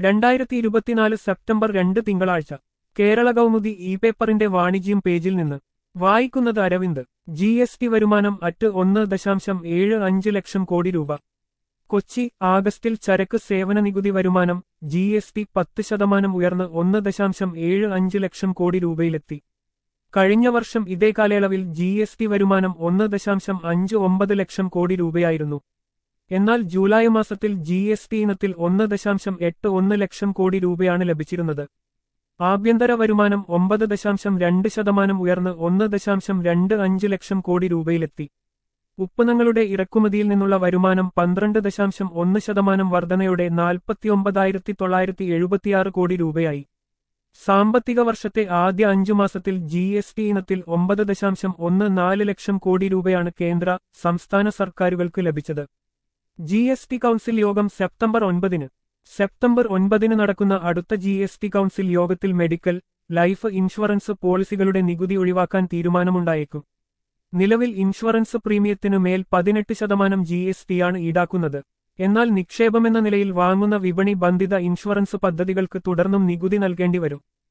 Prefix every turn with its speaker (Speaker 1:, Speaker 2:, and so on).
Speaker 1: രണ്ടായിരത്തി ഇരുപത്തിനാല് സെപ്റ്റംബർ രണ്ട് തിങ്കളാഴ്ച കേരള കൗമുദി ഇ പേപ്പറിന്റെ വാണിജ്യം പേജിൽ നിന്ന് വായിക്കുന്നത് അരവിന്ദ് ജി എസ് ടി വരുമാനം അറ്റ് ഒന്ന് ദശാംശം ഏഴ് അഞ്ച് ലക്ഷം കോടി രൂപ കൊച്ചി ആഗസ്റ്റിൽ ചരക്ക് സേവന നികുതി വരുമാനം ജി എസ് ടി പത്ത് ശതമാനം ഉയർന്ന് ഒന്ന് ദശാംശം ഏഴ് അഞ്ച് ലക്ഷം കോടി രൂപയിലെത്തി കഴിഞ്ഞ വർഷം ഇതേ കാലയളവിൽ ജി എസ് ടി വരുമാനം ഒന്ന് ദശാംശം അഞ്ച് ഒമ്പത് ലക്ഷം കോടി രൂപയായിരുന്നു എന്നാൽ ജൂലൈ മാസത്തിൽ ജി എസ് ടി ഇനത്തിൽ ഒന്ന് ദശാംശം എട്ട് ഒന്ന് ലക്ഷം കോടി രൂപയാണ് ലഭിച്ചിരുന്നത് ആഭ്യന്തര വരുമാനം ഒമ്പത് ദശാംശം രണ്ട് ശതമാനം ഉയർന്ന് ഒന്ന് ദശാംശം രണ്ട് അഞ്ച് ലക്ഷം കോടി രൂപയിലെത്തി ഉപ്പുനങ്ങളുടെ ഇറക്കുമതിയിൽ നിന്നുള്ള വരുമാനം പന്ത്രണ്ട് ദശാംശം ഒന്ന് ശതമാനം വർധനയോടെ നാൽപ്പത്തിയൊമ്പതായിരത്തി തൊള്ളായിരത്തി എഴുപത്തിയാറ് കോടി രൂപയായി സാമ്പത്തിക വർഷത്തെ ആദ്യ അഞ്ചു മാസത്തിൽ ജി എസ് ടി ഇനത്തിൽ ഒമ്പത് ദശാംശം ഒന്ന് നാല് ലക്ഷം കോടി രൂപയാണ് കേന്ദ്ര സംസ്ഥാന സർക്കാരുകൾക്ക് ലഭിച്ചത് ജി എസ് ടി കൗൺസിൽ യോഗം സെപ്റ്റംബർ ഒൻപതിന് സെപ്റ്റംബർ ഒൻപതിന് നടക്കുന്ന അടുത്ത ജി എസ് ടി കൗൺസിൽ യോഗത്തിൽ മെഡിക്കൽ ലൈഫ് ഇൻഷുറൻസ് പോളിസികളുടെ നികുതി ഒഴിവാക്കാൻ തീരുമാനമുണ്ടായേക്കും നിലവിൽ ഇൻഷുറൻസ് പ്രീമിയത്തിനു മേൽ പതിനെട്ട് ശതമാനം ജി എസ് ടിയാണ് ഈടാക്കുന്നത് എന്നാൽ നിക്ഷേപമെന്ന നിലയിൽ വാങ്ങുന്ന വിപണി ബന്ധിത ഇൻഷുറൻസ് പദ്ധതികൾക്ക് തുടർന്നും നികുതി നൽകേണ്ടി വരും